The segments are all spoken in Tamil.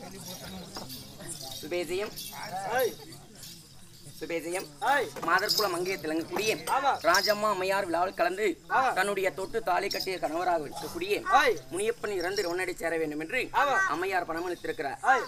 சுபேஜயம் ஏய், சுபேஜயம் ஏய், மாதர்குல மங்கைய திலங்கக்கூடிய ஆமா. ராஜம்மா அம்மையார் விழாவில் கலந்து ஆமா. தன்னுடைய தொட்டு தாலி கட்டிய கணவராக இருக்கக்கூடிய ஏய், முனியப்பன் இறந்து இரவனடி சேர வேண்டும் என்று ஆமா. அம்மையார் பணமளித்திருக்கிறார் ஏய்.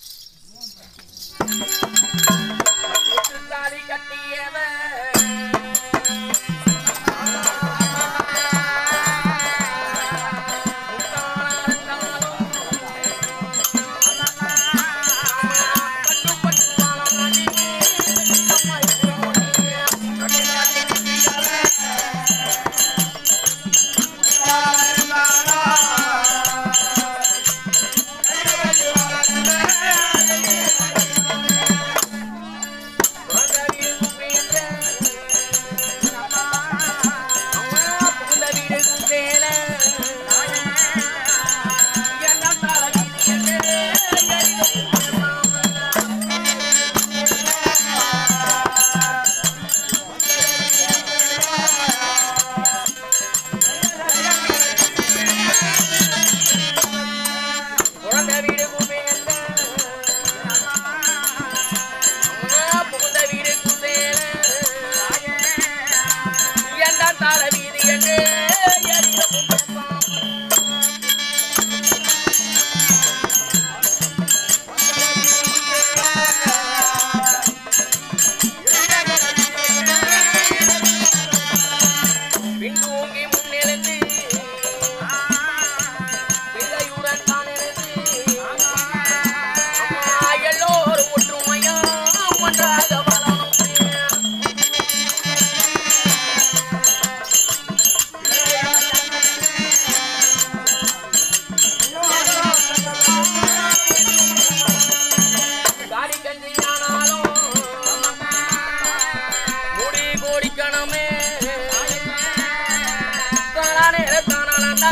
தொட்டு தாலி கட்டியவர் பின்தூங்கி முன்னெழுந்து பிள்ளையுடன் தான் எழுந்து அம்மா எல்லோரும் ஒற்றுமையா ஒன்றாக வாழணும் காடி கஞ்சியானாலும் முடி கோடிக்கணமே தானே தானாலண்டா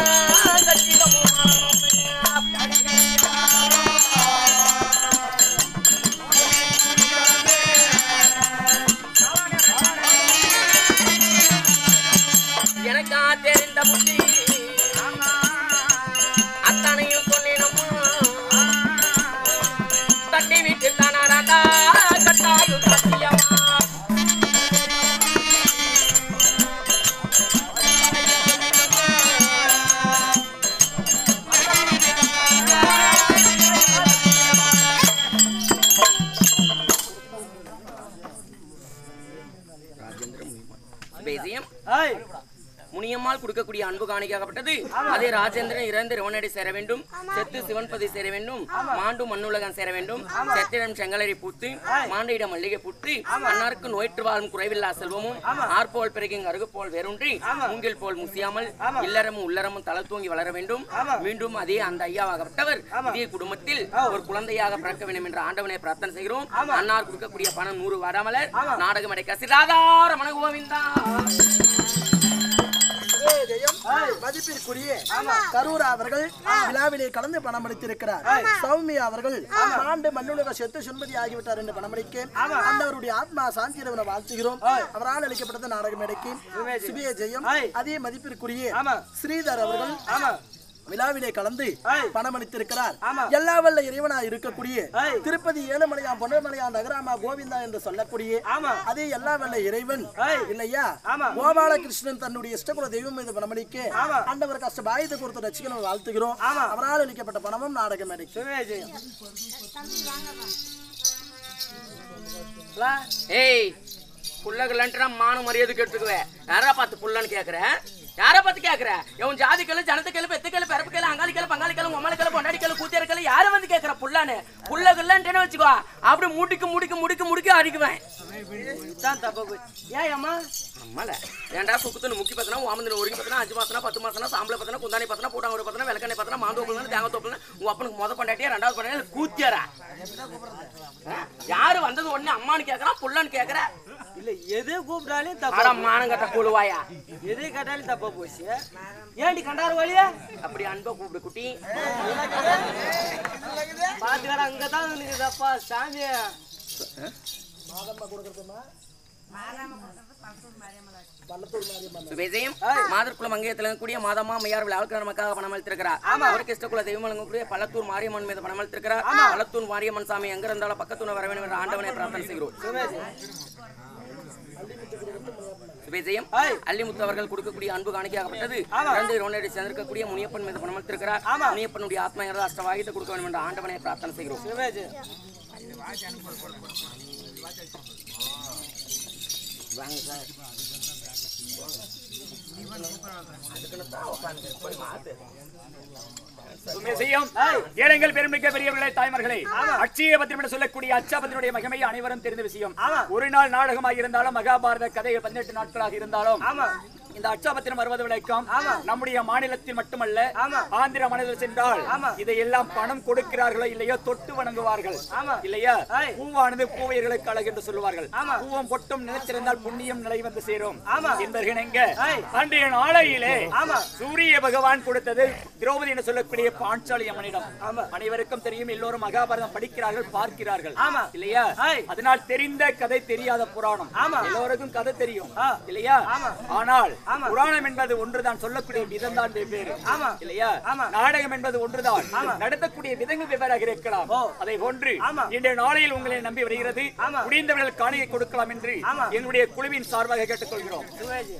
எனக்கா தெரிந்த புத்தி அத்தனையும் சொன்னினம்மா தண்ணி விட்டு தானாடா கட்டாயும் சத்தியமா பேசியம் ஏய், முனியம்மாள் கொடுக்கக்கூடிய அன்பு காணிக்காகப்பட்டது அதே ராஜேந்திரன் இறந்து ரிவனடி சேர வேண்டும் செத்து சிவன்பதி சேர வேண்டும் மாண்டு மண்ணுலகம் சேர வேண்டும் செத்திடம் செங்கலரி பூத்து மாண்டையிடம் மல்லிகை பூத்து அன்னாருக்கு நோய்ற்று வாழும் குறைவில்லா செல்வமும் ஆர்போல் பிறகு அருகு போல் வேரூன்றி மூங்கில் போல் முசியாமல் இல்லறமும் உள்ளறமும் தலை தூங்கி வளர வேண்டும் மீண்டும் அதே அந்த ஐயாவாகப்பட்டவர் இதே குடும்பத்தில் ஒரு குழந்தையாக பிறக்க வேண்டும் என்ற ஆண்டவனை பிரார்த்தனை செய்கிறோம் அன்னார் கொடுக்கக்கூடிய பணம் நூறு வடாமலர் நாடகம் அடைக்க சிதாதார மன கோவிந்தா ஏய், ஜெயம். மதிப்பிற்குரிய கரூரா அவர்கள் விழாவிலே கலந்து பணமளித்திருக்கிறார் சௌமியா அவர்கள் ஆண்டு மண்ணுலக செத்து சுன்பதி ஆகிவிட்டார் என்று பணமளிக்க அந்தவருடைய ஆத்மா சாந்திரவனை வாழ்த்துகிறோம் அவரால் அளிக்கப்பட்டது நாடகம் மேடைக்கு சுபிய ஜெயம் அதே மதிப்பிற்குரிய ஸ்ரீதர் அவர்கள் விழாவிலே கலந்து பணமளித்திருக்கிறார் எல்லா வல்ல இறைவனா இருக்கக்கூடிய திருப்பதி ஏழுமலையாம் பொன்னுமலையாம் நகராமா கோவிந்தா என்று சொல்லக்கூடிய அதே எல்லா வல்ல இறைவன் இல்லையா கோபாலகிருஷ்ணன் தன்னுடைய இஷ்டகுல தெய்வம் மீது பணமளிக்க ஆண்டவர் கஷ்ட பாயத்தை கொடுத்த ரசிகனை வாழ்த்துகிறோம் அவரால் அளிக்கப்பட்ட பணமும் நாடகம் அடிக்கும் சிவஜெயம். ஏய் புள்ளகலன்ட்டு மானு மரியாதை கேட்டுக்குவேன் யாரா பார்த்து புள்ளன்னு கேக்குற யாரை பார்த்து கேக்குற இவன் ஜாதி கேளு ஜனத்து கேளு பெத்து கேளு பிறப்பு கேளு அங்காளி கேளு பங்காளி கேளு உம்மாளி கேளு பொண்டாடி கேளு கூத்தியார கேளு யாரை வந்து கேக்குற புள்ளான்னு புள்ளகலன்ட்டுன்னு வச்சுக்கோ அப்படி மூடிக்கு முடிக்கு முடிக்கு முடிக்க அடிக்குவேன் இதான் தப்பா போச்சு. ஏன் அம்மா நம்மள ஏன்டா சுக்குத்துன்னு முக்கி பார்த்தனா ஓமந்தின ஒருங்கி பார்த்தனா அஞ்சு மாசனா பத்து மாசனா சாம்பளை பார்த்தனா குந்தாணி பார்த்தனா பூட்டாங்க பார்த்தனா விளக்கண்ணை பார்த்தனா மாந்தோப்புல தேங்காய் தோப்புல உங்க அப்பனுக்கு முத கொண்டாட்டியா ரெண்டாவது கொண்டாட்டியா கூத்தியாரா யாரு வந்தது உடனே அம்மான்னு கேக்குறான் புள்ளன்னு கேக்குற இல்ல எது கூப்பிட்டாலும் ஆடா தப்பா மானங்கட்ட குழுவாயா எது கேட்டாலும் தப்பா போச்சு ஏன்டி கண்டாரு வழியா அப்படி அன்பை கூப்பிடு குட்டி பாத்துக்கார அங்கதான் இருக்குதப்பா சாமி சுபேஜயம் மாதர்குல மங்கையத்தில் கூடிய மாதமா மையார் விழாவுக்கு நமக்காக பணம் அளித்திருக்கிறார் அவருக்கு இஷ்டக்குள்ள தெய்வம் வழங்கக்கூடிய பள்ளத்தூர் மாரியம்மன் மீது பணம் அளித்திருக்கிறார் பள்ளத்தூர் மாரியம்மன் சாமி எங்க இருந்தாலும் பக்கத்துல வர வேண்டும் என்ற ஆண்டவனை பிரார்த்தனை செய்கிறோம் சுபேஜயம் அள்ளிமுத்து அவர்கள் கொடுக்கக்கூடிய அன்பு காணிக்கையாகப்பட்டது இரண்டு ரோனடி சேர்ந்திருக்கக்கூடிய முனியப்பன் மீது பணம் அளித்திருக்கிறார் முனியப்பனுடைய ஆத்மா என்ற அஷ்டவாகியத்தை கொடுக்க வேண்டும் என்ற ஆண்டவனை பிரார்த்தனை செய்கிறோம் சிவாஜி வாங்க சார் செய்யும் ஏழைகள் பெருமிக்க பெரியவர்களே தாய்மார்களே அட்சய பத்திரம் என்று சொல்லக்கூடிய அச்சாபத்தினுடைய மகிமை அனைவரும் தெரிந்த விஷயம் ஒரு நாள் நாடகமாக இருந்தாலும் மகாபாரத கதை பதினெட்டு நாட்களாக இருந்தாலும் இந்த அச்சாபத்திரம் வருவது விளைக்கும் நம்முடைய மாநிலத்தில் மட்டுமல்ல ஆந்திர மாநிலத்தில் சென்றால் இதையெல்லாம் பணம் கொடுக்கிறார்களோ இல்லையோ தொட்டு வணங்குவார்கள் இல்லையா பூவானது பூவையர்களுக்கு அழகு என்று சொல்லுவார்கள் பூவம் பொட்டும் நிலைத்திருந்தால் புண்ணியம் நிலை வந்து சேரும் என்பர்கள் எங்க அன்றைய நாளையிலே சூரிய பகவான் கொடுத்தது திரௌபதி என்று சொல்லக்கூடிய பாஞ்சாலி அம்மனிடம் அனைவருக்கும் தெரியும் எல்லோரும் மகாபாரதம் படிக்கிறார்கள் பார்க்கிறார்கள் இல்லையா அதனால் தெரிந்த கதை தெரியாத புராணம் எல்லோருக்கும் கதை தெரியும் இல்லையா ஆனால் புராணம் என்பது ஒன்றுதான் சொல்லக்கூடிய விதம் தான் வெவ்வேறு இல்லையா நாடகம் என்பது ஒன்றுதான் நடத்தக்கூடிய விதங்கள் வெவ்வேறாக இருக்கலாம் அதை போன்று இன்றைய நாளையில் உங்களை நம்பி வருகிறது முடிந்தவர்கள் காணியை கொடுக்கலாம் என்று என்னுடைய குழுவின் சார்பாக கேட்டுக்கொள்கிறோம் சிவாஜி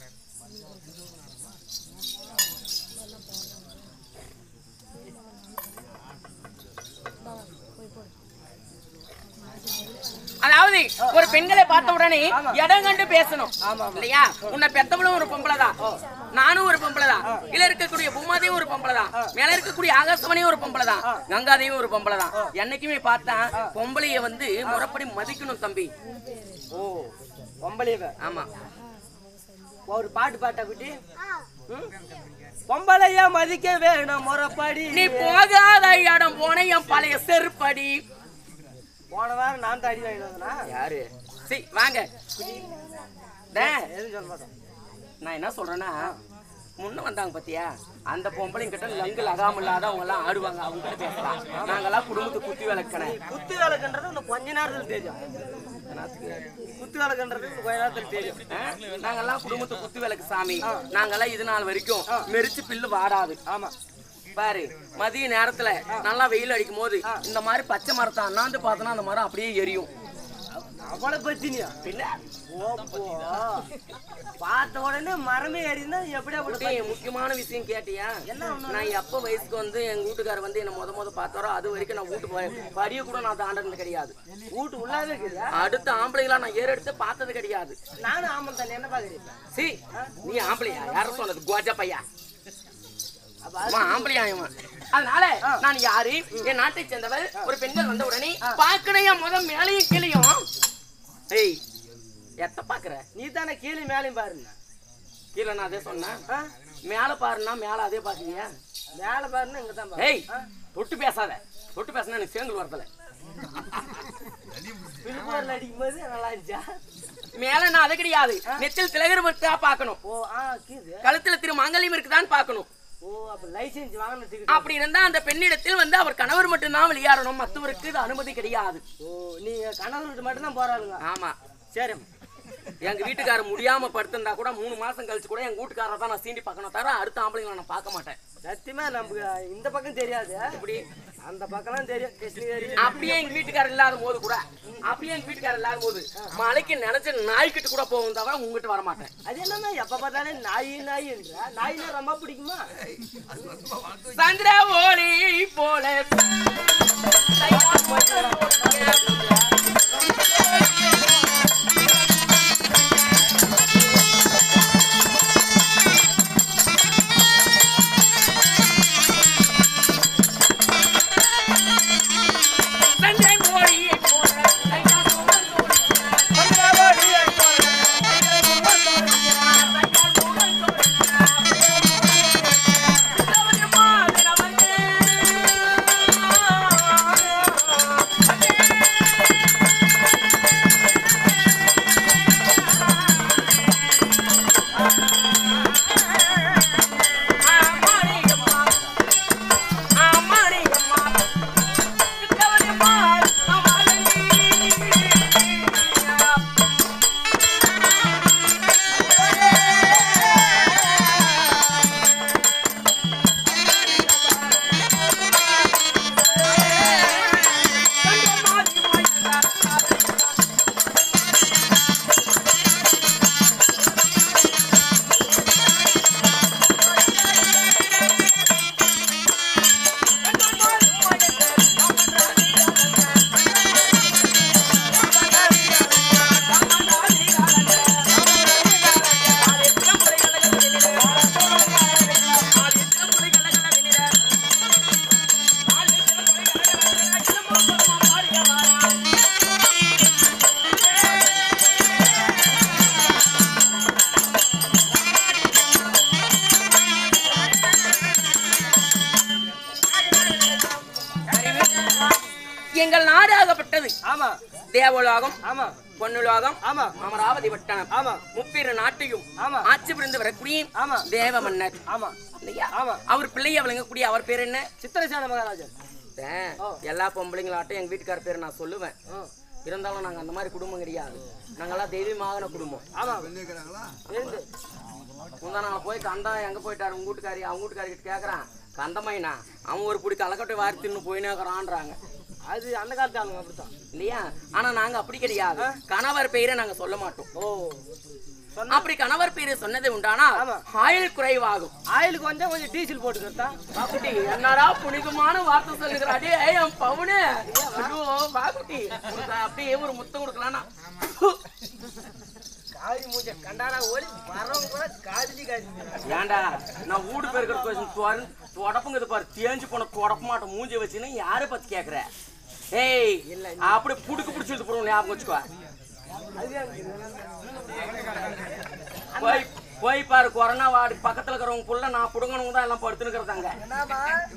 அதாவது ஒரு பெண்களை பார்த்த உடனே இடம் கண்டு பேசணும் இல்லையா உன்னை பெத்தவளும் ஒரு பொம்பளை தான் நானும் ஒரு பொம்பளை தான் கீழ இருக்கக்கூடிய பூமாதேவும் ஒரு பொம்பளை தான் மேல இருக்கக்கூடிய ஆகாசவனையும் ஒரு பொம்பளை தான் கங்காதேவும் ஒரு பொம்பளை தான் என்னைக்குமே பார்த்தா பொம்பளைய வந்து முறைப்படி மதிக்கணும் தம்பி ஓ பொம்பளைவ ஆமா ஒரு பாட்டு பாட்டா குட்டி ம்? பொம்பளைய மதிக்க வேணும் முறைப்படி நீ போகாத இடம் போன என் பழைய செருப்படி போன வாரம் நான் தான் அடி வாங்கிட்டு வந்தனா யாரு சி வாங்க டே, எதுவும் சொல்ல மாட்டோம் நான் என்ன சொல்றேன்னா முன்ன வந்தாங்க பாத்தியா அந்த பொம்பளைங்க கிட்ட லங்கு லகாம இல்லாத அவங்க எல்லாம் ஆடுவாங்க அவங்க கிட்ட பேசலாம் நாங்கெல்லாம் குடும்பத்துக்கு குத்தி விளக்கணே குத்து விளக்குன்றது இன்னும் கொஞ்ச நேரத்துல தெரியும் குத்து விளக்குன்றது இன்னும் கொஞ்ச நேரத்துல தெரியும் நாங்கெல்லாம் குடும்பத்துக்கு குத்து விளக்கு சாமி நாங்கெல்லாம் இது நாள் வரைக்கும் மெரிச்சு பில்லு வாடாது ஆமா பாரு மதிய நேரத்துல நல்லா வெயில் அடிக்கும் போது இந்த மாதிரி பச்சை மரத்தை அண்ணாந்து பார்த்தோன்னா அந்த மரம் அப்படியே எரியும் அவ்வளவு பத்தினியா பின்ன ஓப்போ பார்த்த உடனே மரமே ஏறினா எப்படி அப்படி குட்டி, முக்கியமான விஷயம் கேட்டியா நான் எப்ப வயசுக்கு வந்து எங்க வீட்டுக்காரர் வந்து என்ன முத முத பார்த்தாரோ அது வரைக்கும் நான் வீட்டு ப- படிய கூட நான் தாண்டது கிடையாது வீட்டு உள்ளாவே இருக்குதா அடுத்த ஆம்பளைங்களா நான் ஏறெடுத்து பார்த்தது கிடையாது நானும் ஆமாம் தானே என்ன பாக்குறீங்க சி நீ ஆம்பளையா யாரும் சொன்னது கோஜா பையா அவன் ஆம்பளையா இவன் அதனால நான் யாரு என் நாட்டை சேர்ந்தவர் ஒரு பெண்கள் வந்த உடனே பாக்கணையா முத மேலையும் கீழையும் ஏய் எத்த பாக்குற நீ தானே கீழே மேலையும் பாருங்க கீழே நான் அதே சொன்னேன் ஆ? மேல பாருன்னா மேல அதே பாக்குறியா மேல பாருன்னா இங்க தான் பாரு ஏய் தொட்டு பேசாத தொட்டு பேசினா எனக்கு சேங்கல் வரல பில்போர்ல அடிக்கும் போது நல்லா இருந்துச்சா மேல நான் அது கிடையாது நெத்தில் திலகர் இருக்கா பார்க்கணும் ஓ ஆ கீது கழுத்துல திரு மங்கலியம் இருக்குதான்னு பார்க்கணும் ஓ அப்ப லைசென்ஸ் வாங்கின டிக்கெட் அப்படி இருந்தா அந்த பெண்ணிடத்தில் வந்து அவர் கணவர் மட்டும்தான் விளையாடணும் மற்றவருக்கு இது அனுமதி கிடையாது ஓ நீங்க கணவர் வீட்டு மட்டும் தான் போறாளுங்க ஆமா சரி எங்க வீட்டுக்காரர் முடியாம படுத்திருந்தா கூட மூணு மாசம் கழிச்சு கூட எங்க வீட்டுக்காரரை தான் நான் சீண்டி பார்க்கணும் தவிர அடுத்த ஆம்பளைங்களை நான் பார்க்க மாட்டேன் சத்தியமா நமக்கு இந்த பக்கம் தெரியாது இப்படி அந்த பக்கம்லாம் தெரியும் கிருஷ்ணகிரி அப்படியே எங்க வீட்டுக்காரர் இல்லாத போது கூட அப்படியே எங்க வீட்டுக்காரர் இல்லாத போது மலைக்கு நினைச்ச நாய்க்கிட்ட கூட போகும் தவிர உங்ககிட்ட வர மாட்டேன் அது என்னன்னா எப்ப பார்த்தாலும் நாய் நாய்ன்ற நாய்னா ரொம்ப பிடிக்குமா சந்திர ஒளி போல சந்திரன் ஒளியை போல சந்திர ஒளியை போல எங்கள் நாடாகப்பட்டது ஆமா தேவலோகம் ஆமா பொன்னுலோகம் ஆமா அமராவதி பட்டணம் ஆமா முப்பிரு நாட்டையும் ஆமா. ஆட்சி புரிந்து வரக்கூடிய ஆமா. தேவ மன்னர் ஆமா இல்லையா ஆமா. அவர் பிள்ளைய விளங்கக்கூடிய அவர் பேர் என்ன சித்திரசேன மகாராஜன் ஆ, எல்லா பொம்பளைங்களாட்டும் எங்க வீட்டுக்கார பேர் நான் சொல்லுவேன் ஆ. இருந்தாலும் நாங்க அந்த மாதிரி குடும்பம் கிடையாது நாங்கெல்லாம் தெய்வீகமான குடும்பம் ஆமா இருந்து முந்தா நான் போய் கந்தா எங்க போயிட்டாரு உங்க வீட்டுக்காரி அவங்க வீட்டுக்காரி கிட்ட கேக்குறான் கந்தமைனா அவன் ஒரு புடி கலக்கட்டை வாரி தின்னு போயினேக்கிறான்றாங்க அது அந்த காலத்து ஆளுங்க அப்படித்தான் இல்லையா ஆனா நாங்க அப்படி கிடையாது கணவர் பெயரை நாங்க சொல்ல மாட்டோம் ஓ அப்படி கணவர் பேரு சொன்னது உண்டானா ஆமா. ஆயுள் குறைவாகும் ஆயிலுக்கு வந்தா கொஞ்சம் டீசல் போட்டுக்கிறதா பாக்குட்டி என்னடா புனிதமான வார்த்தை சொல்லுகிற அடே என் பவுனு ஐயோ பாக்குட்டி உனக்கு அப்படியே ஒரு முத்தம் கொடுக்கலாம்னா காதி மூஞ்ச கண்டாடா ஓடி வரவங்க கூட காதிலி காதி ஏன்டா நான் வீடு பேருக்கிற தொடப்புங்கிறது பாரு தேஞ்சு போன தொடப்ப மாட்டோம் மூஞ்சி வச்சுன்னு யாரை பத்தி கேக்குற ஏய் அப்படி புடுக்கு பிடிச்சிட்டு போறோம் ஞாபகம் வச்சுக்கோ போய் போய் பாரு கொரோனா வார்டு பக்கத்துல இருக்கிறவங்க புள்ள நான் புடுங்கணும் தான் எல்லாம் படுத்துன்னு இருக்கிறதாங்க என்னம்மா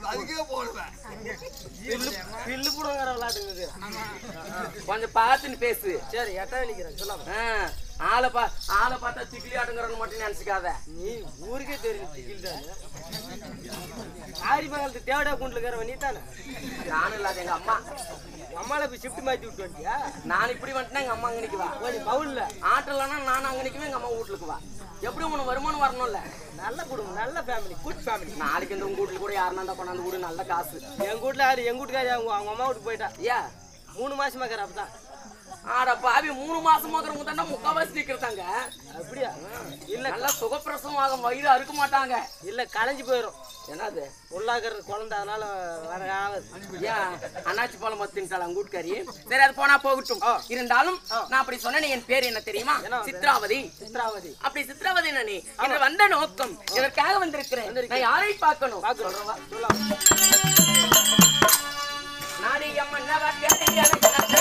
பில்லு பில்லு புடுங்கிற விளாட்டுங்க கொஞ்சம் பார்த்துன்னு பேசு சரி எட்டா நிக்கிறேன் சொல்லாம ஆ, ஆளை பா ஆளை பார்த்தா சிக்கிலி ஆட்டுங்கிறன்னு மட்டும் நினைச்சுக்காத நீ ஊருக்கே தெரியும் திகில் தான் ஆரி மங்கலத்து தேவடா குண்டில் இருக்கிறவன் நீ தானே நானும் இல்லாத எங்க அம்மா அம்மால போய் ஷிஃப்ட் மாத்தி விட்டு வண்டியா நான் இப்படி வந்துட்டேன் எங்க அம்மா அங்க நிக்குவா ஓடி பவுல்ல ஆட்டலன்னா நான் அங்க நிக்குவேன் எங்க அம்மா வீட்டுக்கு வா எப்படி உனக்கு வருமானம் வரணும்ல நல்ல குடும்பம் நல்ல ஃபேமிலி குட் ஃபேமிலி நாளைக்கு இந்த உங்க வீட்டுல கூட யாருன்னா இருந்தா கொண்டாந்து வீடு நல்ல காசு எங்க வீட்ல யாரு எங்க வீட்டுக்காரி அவங்க அவங்க அம்மா வீட்டுக்கு போயிட்டா ஐயா மூணு மாசமா இருக்கிற அப்பதான் ஆட பாவி மூணு மாசமா இருக்கிறவங்க தானே முக்காவாசி நிக்கிறதாங்க அப்படியா இல்ல நல்லா சுகப்பிரசவம் ஆகும் வயிறு அறுக்க மாட்டாங்க இல்ல களைஞ்சு போயிடும் என்னது உள்ளாக்குறது குழந்தை அதனால வர ஆகாது ஏன் அண்ணாச்சி பழம் மத்தின்ட்டாள் அவங்க வீட்டுக்காரி சரி அது போனா போகட்டும் இருந்தாலும் நான் அப்படி சொன்னேன் என் பேர் என்ன தெரியுமா சித்ராவதி சித்ராவதி அப்படி சித்ராவதி நானே இன்று வந்த நோக்கம் இதற்காக வந்திருக்கிறேன் நான் யாரை பார்க்கணும் பாக்குறோம் சொல்லலாம் நாடி அம்மன் நவ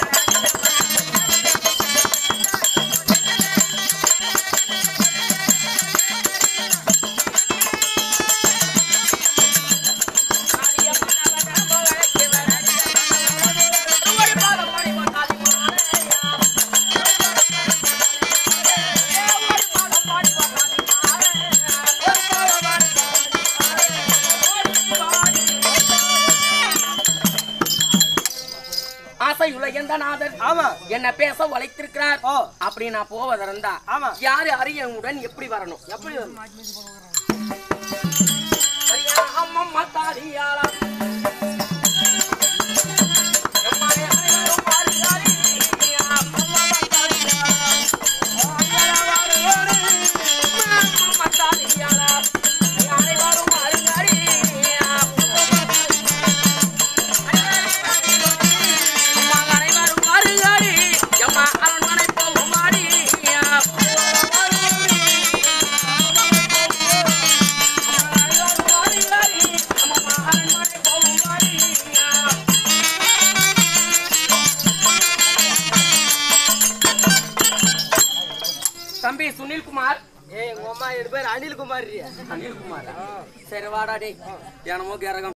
ஆசையுள்ள எந்த நாதர் ஆமா என்ன பேச உழைத்திருக்கிறார் ஓ. அப்படி நான் போவதிருந்தா ஆமா. யாரு அரியனுடன் எப்படி வரணும் எப்படி வரும்? ஐயா, அம்மம்மா தாரியாளா. எம்மாடி அனைவரும் பாருங்காரி. அம்மம்மா தாரியாளா. ஐயா, வாருவோடு. அம்மம்மா தாரியாளா. அனைவரும் பாருங்காரி. அம்மா அனைவரும் பாருங்காரி. எம்மா அரண்மனை போகும் மாடி. தம்பி சுனில் குமார் ஏய் உங்க அம்மா என் பேர் அனில் குமார் அனில் குமார் சரி வாடா டேய் என்னமோ கிரகம்